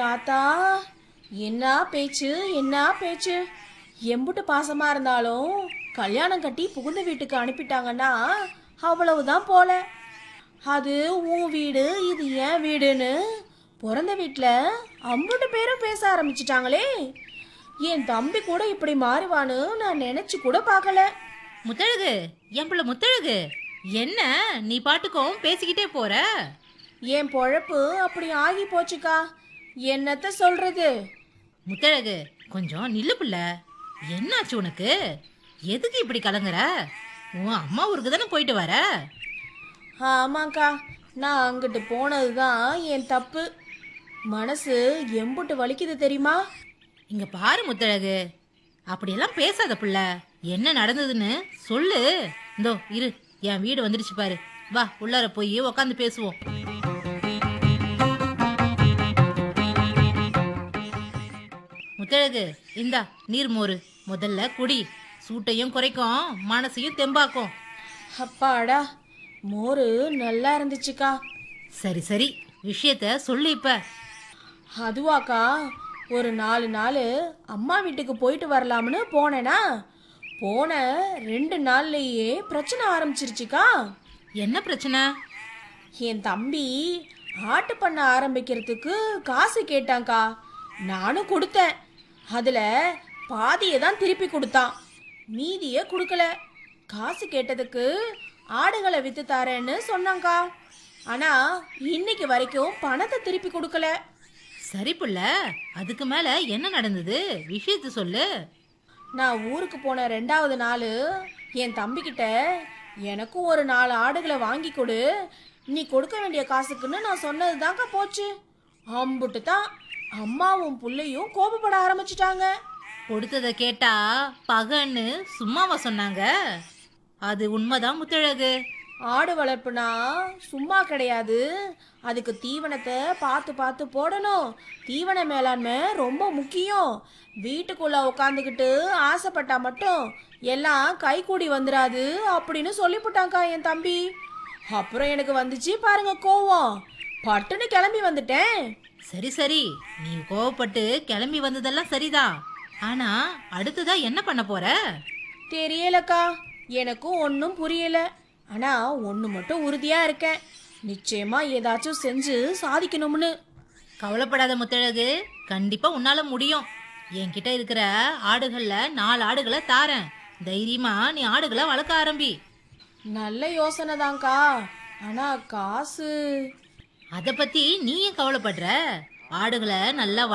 ஆத்தா என்ன பேச்சு என்ன பேச்சு எம்புட்டு பாசமா இருந்தாலும் கல்யாணம் கட்டி புகுந்த வீட்டுக்கு அனுப்பிட்டாங்கன்னா அவ்வளவுதான் போல அது உன் வீடு இது என் வீடுன்னு பிறந்த வீட்டில் அம்புட்டு பேரும் பேச ஆரம்பிச்சிட்டாங்களே என் தம்பி கூட இப்படி மாறுவான்னு நான் நினைச்சு கூட பார்க்கல முத்தழகு என் பிள்ளை முத்தழகு என்ன நீ பாட்டுக்கும் பேசிக்கிட்டே போற என் பொழப்பு அப்படி ஆகி போச்சுக்கா என்னத்த சொல்றது முத்தழகு கொஞ்சம் நில்லு புள்ள என்னாச்சு உனக்கு எதுக்கு இப்படி கலங்குற உன் அம்மா ஊருக்கு தானே போயிட்டு வர ஆமாக்கா நான் அங்கிட்டு போனது தான் என் தப்பு மனசு எம்புட்டு வலிக்குது தெரியுமா இங்க பாரு முத்தழகு அப்படியெல்லாம் பேசாத புள்ள என்ன நடந்ததுன்னு சொல்லு இந்தோ இரு என் வீடு வந்துடுச்சு பாரு வா உள்ளார போய் உக்காந்து பேசுவோம் முத்தழகு இந்தா நீர் மோரு முதல்ல குடி சூட்டையும் குறைக்கும் மனசையும் தெம்பாக்கும் அப்பாடா மோரு நல்லா இருந்துச்சுக்கா சரி சரி விஷயத்த சொல்லு இப்ப அதுவாக்கா ஒரு நாலு நாள் அம்மா வீட்டுக்கு போயிட்டு வரலாம்னு போனேனா போன ரெண்டு நாள்லயே பிரச்சனை ஆரம்பிச்சிருச்சுக்கா என்ன பிரச்சனை என் தம்பி ஆட்டு பண்ண ஆரம்பிக்கிறதுக்கு காசு கேட்டான்க்கா நானும் கொடுத்தேன் அதில் பாதியை தான் திருப்பி கொடுத்தான் மீதியை கொடுக்கல காசு கேட்டதுக்கு ஆடுகளை விற்று தரேன்னு சொன்னாங்க்கா ஆனால் இன்னைக்கு வரைக்கும் பணத்தை திருப்பி கொடுக்கல சரி புள்ள அதுக்கு மேல என்ன நடந்தது விஷயத்த சொல்லு நான் ஊருக்கு போன ரெண்டாவது நாள் என் தம்பிக்கிட்ட எனக்கும் ஒரு நாலு ஆடுகளை வாங்கி கொடு நீ கொடுக்க வேண்டிய காசுக்குன்னு நான் சொன்னது தாங்க போச்சு அம்புட்டு தான் அம்மாவும் புள்ளையும் கோபப்பட ஆரம்பிச்சிட்டாங்க கொடுத்தத கேட்டா பகன்னு சும்மாவா சொன்னாங்க அது உண்மைதான் முத்தழகு ஆடு வளர்ப்புனா சும்மா கிடையாது அதுக்கு தீவனத்தை பார்த்து பார்த்து போடணும் தீவன மேலாண்மை ரொம்ப முக்கியம் வீட்டுக்குள்ள உட்காந்துக்கிட்டு ஆசைப்பட்டா மட்டும் எல்லாம் கைகூடி வந்துடாது அப்படின்னு சொல்லிவிட்டாங்க்கா என் தம்பி அப்புறம் எனக்கு வந்துச்சு பாருங்க கோவம் பட்டுன்னு கிளம்பி வந்துட்டேன் சரி சரி நீ கோவப்பட்டு கிளம்பி வந்ததெல்லாம் சரிதான் ஆனா அடுத்ததா என்ன பண்ண போற தெரியலக்கா எனக்கும் ஒன்றும் புரியல ஆனா ஒன்று மட்டும் உறுதியா இருக்கேன் நிச்சயமா ஏதாச்சும் செஞ்சு சாதிக்கணும்னு கவலைப்படாத முத்தழகு கண்டிப்பா உன்னால முடியும் என்கிட்ட இருக்கிற ஆடுகள்ல நாலு ஆடுகளை தாரேன் தைரியமா நீ ஆடுகளை வளர்க்க ஆரம்பி நல்ல யோசனை தான்க்கா ஆனா காசு அத பத்தி நீ ஏன் கவலைப்படுற ஆடுகளை நல்லா